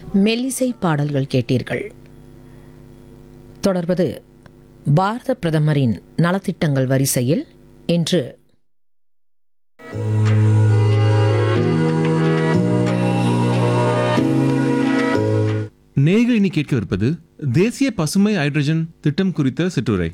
மெல்லிசை பாடல்கள் கேட்டீர்கள் தொடர்வது பாரத பிரதமரின் நலத்திட்டங்கள் வரிசையில் இன்று நேர்கள் இனி கேட்கவிருப்பது தேசிய பசுமை ஹைட்ரஜன் திட்டம் குறித்த சிற்றுரை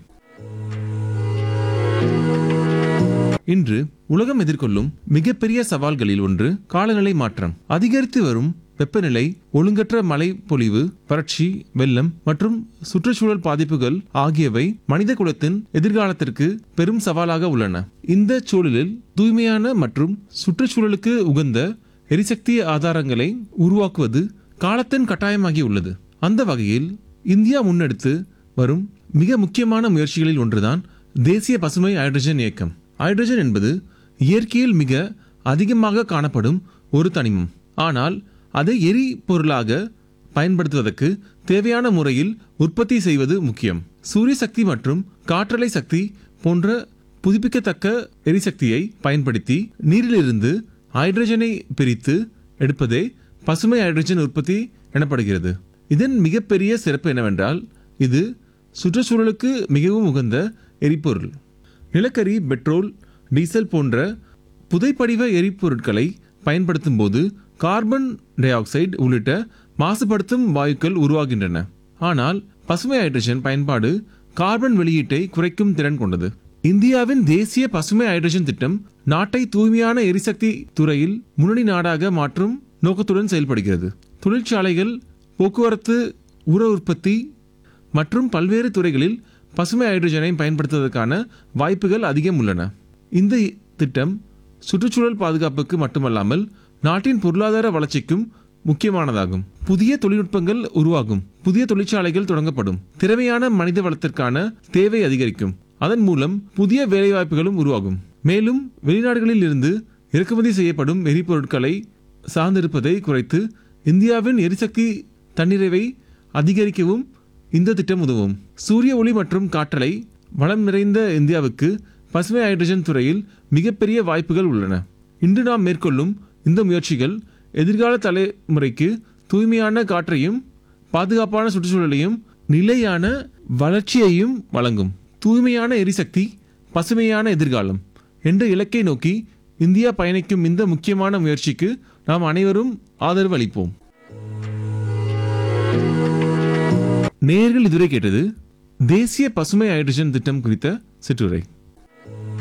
இன்று உலகம் எதிர்கொள்ளும் மிகப்பெரிய சவால்களில் ஒன்று காலநிலை மாற்றம் அதிகரித்து வரும் வெப்பநிலை ஒழுங்கற்ற மழை பொழிவு வறட்சி வெள்ளம் மற்றும் சுற்றுச்சூழல் பாதிப்புகள் ஆகியவை மனித குலத்தின் எதிர்காலத்திற்கு பெரும் சவாலாக உள்ளன இந்த சூழலில் தூய்மையான மற்றும் சுற்றுச்சூழலுக்கு உகந்த எரிசக்தி ஆதாரங்களை உருவாக்குவது காலத்தின் கட்டாயமாகி உள்ளது அந்த வகையில் இந்தியா முன்னெடுத்து வரும் மிக முக்கியமான முயற்சிகளில் ஒன்றுதான் தேசிய பசுமை ஹைட்ரஜன் இயக்கம் ஹைட்ரஜன் என்பது இயற்கையில் மிக அதிகமாக காணப்படும் ஒரு தனிமம் ஆனால் அதை எரிபொருளாக பயன்படுத்துவதற்கு தேவையான முறையில் உற்பத்தி செய்வது முக்கியம் சூரிய சக்தி மற்றும் காற்றலை சக்தி போன்ற புதுப்பிக்கத்தக்க எரிசக்தியை பயன்படுத்தி நீரிலிருந்து ஹைட்ரஜனை பிரித்து எடுப்பதே பசுமை ஹைட்ரஜன் உற்பத்தி எனப்படுகிறது இதன் மிகப்பெரிய சிறப்பு என்னவென்றால் இது சுற்றுச்சூழலுக்கு மிகவும் உகந்த எரிபொருள் நிலக்கரி பெட்ரோல் டீசல் போன்ற புதைப்படிவ எரிபொருட்களை பயன்படுத்தும் போது கார்பன் டை ஆக்சைடு உள்ளிட்ட மாசுபடுத்தும் வாயுக்கள் உருவாகின்றன ஆனால் பசுமை ஹைட்ரஜன் பயன்பாடு கார்பன் வெளியீட்டை குறைக்கும் திறன் கொண்டது இந்தியாவின் தேசிய பசுமை ஹைட்ரஜன் திட்டம் நாட்டை தூய்மையான எரிசக்தி துறையில் முன்னணி நாடாக மாற்றும் நோக்கத்துடன் செயல்படுகிறது தொழிற்சாலைகள் போக்குவரத்து உர உற்பத்தி மற்றும் பல்வேறு துறைகளில் பசுமை ஹைட்ரஜனை பயன்படுத்துவதற்கான வாய்ப்புகள் அதிகம் உள்ளன இந்த திட்டம் சுற்றுச்சூழல் பாதுகாப்புக்கு மட்டுமல்லாமல் நாட்டின் பொருளாதார வளர்ச்சிக்கும் முக்கியமானதாகும் புதிய தொழில்நுட்பங்கள் உருவாகும் புதிய தொழிற்சாலைகள் தொடங்கப்படும் திறமையான மனித வளத்திற்கான தேவை அதிகரிக்கும் அதன் மூலம் புதிய வேலைவாய்ப்புகளும் உருவாகும் மேலும் வெளிநாடுகளில் இருந்து இறக்குமதி செய்யப்படும் எரிபொருட்களை சார்ந்திருப்பதை குறைத்து இந்தியாவின் எரிசக்தி தன்னிறைவை அதிகரிக்கவும் இந்த திட்டம் உதவும் சூரிய ஒளி மற்றும் காற்றலை வளம் நிறைந்த இந்தியாவுக்கு பசுமை ஹைட்ரஜன் துறையில் மிகப்பெரிய வாய்ப்புகள் உள்ளன இன்று நாம் மேற்கொள்ளும் இந்த முயற்சிகள் எதிர்கால தலைமுறைக்கு தூய்மையான காற்றையும் பாதுகாப்பான சுற்றுச்சூழலையும் நிலையான வளர்ச்சியையும் வழங்கும் தூய்மையான எரிசக்தி பசுமையான எதிர்காலம் என்ற இலக்கை நோக்கி இந்தியா பயணிக்கும் இந்த முக்கியமான முயற்சிக்கு நாம் அனைவரும் ஆதரவு அளிப்போம் நேயர்கள் இதுவரை கேட்டது தேசிய பசுமை ஹைட்ரஜன் திட்டம் குறித்த சிற்றுரை